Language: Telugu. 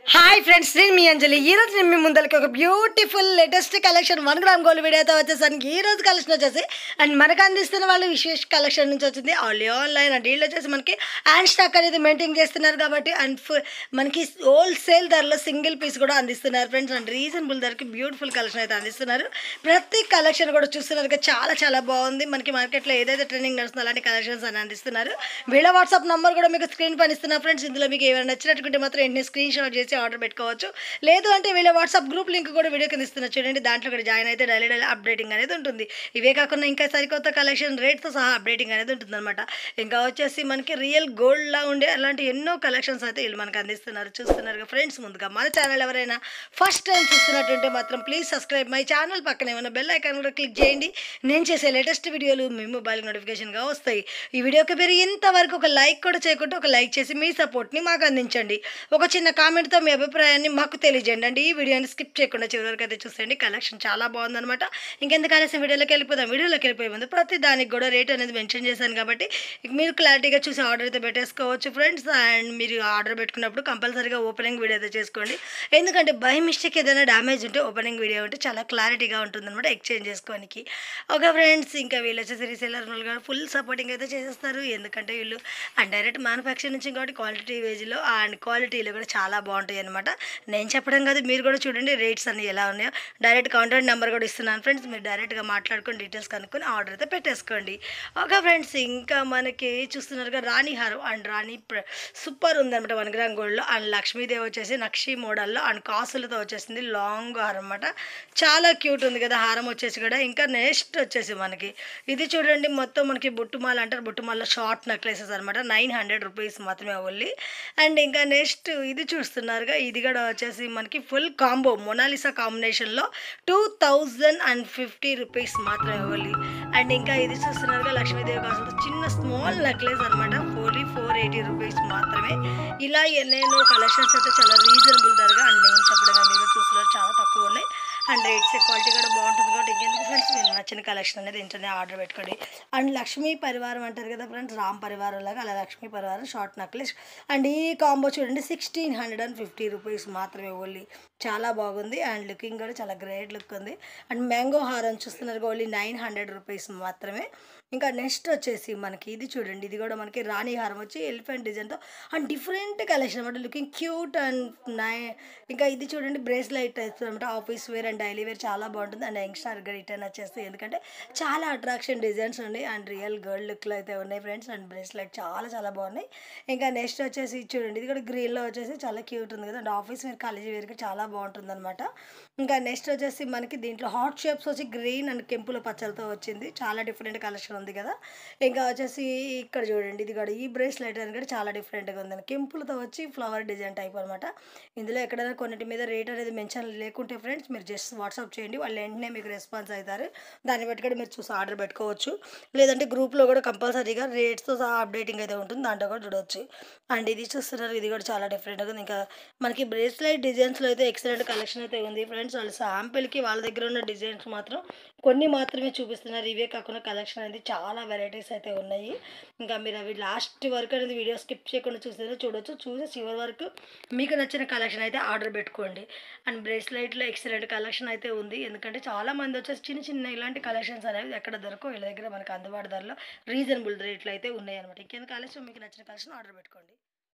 హాయ్ ఫ్రెండ్స్ నేను మీ అంజలి ఈ రోజు నేను మీ ముందరికి ఒక beautiful latest collection one gram gold వీడియోతో వచ్చేసరికి ఈ రోజు కలెక్షన్ వచ్చేసి అండ్ మనకు అందిస్తున్న వాళ్ళు విశేష్ కలెక్షన్ నుంచి వచ్చింది ఆల్ ఆన్లైన్ అండ్ వీళ్ళు వచ్చేసి మనకి హ్యాండ్ స్టాక్ అనేది మెయింటైన్ చేస్తున్నారు కాబట్టి అండ్ ఫు- మనకి హోల్సేల్ ధరలో సింగిల్ పీస్ కూడా అందిస్తున్నారు ఫ్రెండ్స్ అండ్ రీజనబుల్ ధరకి బ్యూటిఫుల్ కలెక్షన్ అయితే అందిస్తున్నారు ప్రతి కలెక్షన్ కూడా చూస్తున్నారు కదా, చాలా చాలా బాగుంది మనకి మార్కెట్లో ఏదైతే ట్రెండింగ్ నడుస్తుందో అలాంటి కలెక్షన్స్ అని అందిస్తున్నారు వీళ్ళ వాట్సాప్ నంబర్ కూడా మీకు స్క్రీన్ పైన ఇస్తున్నా ఫ్రెండ్స్ ఇందులో మీకు ఏమైనా నచ్చినట్టుకుంటే మాత్రం వెంటనే స్క్రీన్ షాట్ చేసి ఆర్డర్ పెట్టుకోవచ్చు లేదు అంటే వీళ్ళ వాట్సాప్ గ్రూప్ లింక్ కూడా వీడియో కింద ఇస్తున్నా చూడండి దాంట్లో కూడా జాయిన్ అయితే డైలీ డైలీ అప్డేటింగ్ అనేది ఉంటుంది ఇవే కాకుండా ఇంకా సరికొత్త కలెక్షన్ రేట్తో సహా అప్డేటింగ్ అనేది ఉంటుందన్నమాట ఇంకా వచ్చేసి మనకి రియల్ గోల్డ్ లా ఉండే అలాంటి ఎన్నో కలెక్షన్స్ అయితే వీళ్ళు మనకు అందిస్తున్నారు చూస్తున్నారు ఫ్రెండ్స్ ముందుగా మన ఛానల్ ఎవరైనా ఫస్ట్ టైం చూస్తున్నట్టుంటే మాత్రం ప్లీజ్ సబ్స్క్రైబ్ మై ఛానల్ పక్కన ఏమైనా బెల్ ఐకాన్ కూడా క్లిక్ చేయండి నేను చేసే లేటెస్ట్ వీడియోలు మీ మొబైల్ నోటిఫికేషన్గా వస్తాయి ఈ వీడియోకి మీరు ఇంతవరకు ఒక లైక్ కూడా చేయకుండా ఒక లైక్ చేసి మీ సపోర్ట్ని మాకు అందించండి ఒక చిన్న కామెంట్తో మీ అభిప్రాయాన్ని మాకు తెలియజేయండి అండి ఈ వీడియోని స్కిప్ చేయకుండా చివరి వరకు అయితే చూసేయండి కలెక్షన్ చాలా బాగుందన్నమాట ఇంకెందుకు ఆలస్యం వీడియోలోకి వెళ్ళిపోదాం వీడియోలోకి వెళ్ళిపోయే ముందు ప్రతి దానికి కూడా రేట్ అనేది మెన్షన్ చేశాను కాబట్టి ఇక మీరు క్లారిటీగా చూసి ఆర్డర్ అయితే పెట్టేసుకోవచ్చు ఫ్రెండ్స్ అండ్ మీరు ఆర్డర్ పెట్టుకున్నప్పుడు కంపల్సరీగా ఓపెనింగ్ వీడియో అయితే చేసుకోండి ఎందుకంటే బై మిస్టేక్ ఏదైనా డ్యామేజ్ ఉంటే ఓపెనింగ్ వీడియో ఉంటే చాలా క్లారిటీగా ఉంటుందన్నమాట ఎక్స్చేంజ్ చేసుకోనికి ఓకే ఫ్రెండ్స్ ఇంకా వీళ్ళు వచ్చేసి రీసేలర్ కూడా ఫుల్ సపోర్టింగ్ అయితే చేసేస్తారు ఎందుకంటే వీళ్ళు అండ్ డైరెక్ట్ మ్యానుఫ్యాక్చర్ నుంచి కాబట్టి క్వాలిటీ వేజ్లో అండ్ క్వాలిటీలో కూడా చాలా బాగుంటాయి అనమాట నేను చెప్పడం కాదు మీరు కూడా చూడండి రేట్స్ అన్ని ఎలా ఉన్నాయో డైరెక్ట్ కాంటాక్ట్ నెంబర్ కూడా ఇస్తున్నాను ఫ్రెండ్స్ మీరు డైరెక్ట్గా మాట్లాడుకొని డీటెయిల్స్ కనుక్కొని ఆర్డర్ అయితే పెట్టేసుకోండి ఓకే ఫ్రెండ్స్ ఇంకా మనకి చూస్తున్నారుగా రాణి హారం అండ్ రాణి ప్ర- సూపర్ ఉందన్నమాట వన్ గ్రామ్ గోల్డ్లో అండ్ లక్ష్మీదేవి వచ్చేసి నక్షి మోడల్లో అండ్ కాసులతో వచ్చేసింది లాంగ్ హారం అన్నమాట చాలా క్యూట్ ఉంది కదా హారం వచ్చేసి కూడా ఇంకా నెక్స్ట్ వచ్చేసి మనకి ఇది చూడండి మొత్తం మనకి బుట్టుమాల అంటారు బుట్టుమాల షార్ట్ నెక్లెసెస్ అనమాట నైన్ హండ్రెడ్ రూపీస్ మాత్రమే ఓన్లీ అండ్ ఇంకా నెక్స్ట్ ఇది చూస్తున్నారుగా ఇది కూడా వచ్చేసి మనకి ఫుల్ కాంబో మొనాలిసా కాంబినేషన్లో two thousand and fifty rupees మాత్రమే ఓన్లీ అండ్ ఇంకా ఇది చూస్తున్నారుగా లక్ష్మీదేవి కాసులతో చిన్న స్మాల్ నెక్లెస్ అనమాట ఓన్లీ ఫోర్ ఎయిటీ రూపీస్ మాత్రమే ఇలా ఎన్నెన్నో కలెక్షన్స్ అయితే చాలా రీజనబుల్ ధరగా అండ్ నేను చెప్పడం కానీ మీరు చూస్తున్నారు చాలా తక్కువ ఉన్నాయి అండ్ రేట్స్ క్వాలిటీ కూడా బాగుంటుంది కాబట్టి ఇంకెందుకు ఫ్రెండ్స్ మీరు నచ్చిన కలెక్షన్ అనేది ఇంటనే ఆర్డర్ పెట్టుకోండి అండ్ లక్ష్మీ పరివారం అంటారు కదా ఫ్రెండ్స్ రామ్ పరివారం లాగా అలా లక్ష్మీ పరివారం షార్ట్ నెక్లెస్ అండ్ ఈ కాంబో చూడండి sixteen hundred and fifty rupees మాత్రమే ఓన్లీ చాలా బాగుంది అండ్ లుకింగ్ కూడా చాలా గ్రేట్ లుక్ ఉంది అండ్ మ్యాంగో హారం చూస్తున్నారు ఓన్లీ నైన్ హండ్రెడ్ రూపీస్ మాత్రమే ఇంకా నెక్స్ట్ వచ్చేసి మనకి ఇది చూడండి ఇది కూడా మనకి రాణి హారం వచ్చి ఎలిఫెంట్ డిజైన్తో అండ్ డిఫరెంట్ కలెక్షన్ అనమాట లుకింగ్ క్యూట్ అండ్ నై ఇంకా ఇది చూడండి బ్రేస్లైట్ అనమాట office wear and daily wear చాలా బాగుంటుంది అండ్ యంగ్స్టర్ రిటర్న్ వచ్చేసి ఎందుకంటే చాలా అట్రాక్షన్ డిజైన్స్ ఉన్నాయి అండ్ రియల్ గర్ల్ లుక్లో అయితే ఉన్నాయి ఫ్రెండ్స్ అండ్ బ్రేస్లైట్ చాలా చాలా బాగున్నాయి ఇంకా నెక్స్ట్ వచ్చేసి ఇది చూడండి ఇది కూడా గ్రీన్లో వచ్చేసి చాలా క్యూట్ ఉంది కదా అండ్ ఆఫీస్ వేర్ కాలేజీ వేర్కి చాలా బాగుంటుంది అనమాట ఇంకా నెక్స్ట్ వచ్చేసి మనకి దీంట్లో హాట్ షేప్స్ వచ్చి గ్రీన్ అండ్ కెంపుల పచ్చలతో వచ్చింది చాలా డిఫరెంట్ కలెక్షన్ ఉంది కదా ఇంకా వచ్చేసి ఇక్కడ చూడండి ఇది కూడా ఈ బ్రేస్లెట్ అని కూడా చాలా డిఫరెంట్గా ఉందండి కెంపులతో వచ్చి ఫ్లవర్ డిజైన్ టైప్ అనమాట ఇందులో ఎక్కడైనా కొన్నిటి మీద రేట్ అనేది మెన్షన్ లేకుంటే ఫ్రెండ్స్ మీరు జస్ట్ వాట్సాప్ చేయండి వాళ్ళు వెంటనే మీకు రెస్పాన్స్ అవుతారు దాన్ని బట్టి కూడా మీరు చూసి ఆర్డర్ పెట్టుకోవచ్చు లేదంటే గ్రూప్లో కూడా కంపల్సరీగా రేట్స్తో సహా అప్డేటింగ్ అయితే ఉంటుంది దాంట్లో కూడా చూడవచ్చు అండ్ ఇది చూస్తున్నారు ఇది కూడా చాలా డిఫరెంట్గా ఉంది ఇంకా మనకి బ్రేస్లైట్ డిజైన్స్లో అయితే ఎక్సలెంట్ కలెక్షన్ అయితే ఉంది ఫ్రెండ్స్ వాళ్ళు శాంపిల్కి వాళ్ళ దగ్గర ఉన్న డిజైన్స్ మాత్రం కొన్ని మాత్రమే చూపిస్తున్నారు ఇవే కాకుండా కలెక్షన్ అనేది చాలా వెరైటీస్ అయితే ఉన్నాయి ఇంకా మీరు అవి లాస్ట్ వరకు అనేది వీడియో స్కిప్ చేయకుండా చూస్తే చూడొచ్చు చూసి చివరి వరకు మీకు నచ్చిన కలెక్షన్ అయితే ఆర్డర్ పెట్టుకోండి అండ్ బ్రేస్లైట్లో ఎక్సలెంట్ కలెక్షన్ అయితే ఉంది ఎందుకంటే చాలా మంది వచ్చేసి చిన్న చిన్న ఇలాంటి కలెక్షన్స్ అనేవి ఎక్కడ దొరకవు వీళ్ళ దగ్గర మనకు అందుబాటు ధరలో రీజనబుల్ రేట్లు అయితే ఉన్నాయి అనమాట ఇంకెందుకు కలెక్షన్ మీకు నచ్చిన కలెక్షన్ ఆర్డర్ పెట్టుకోండి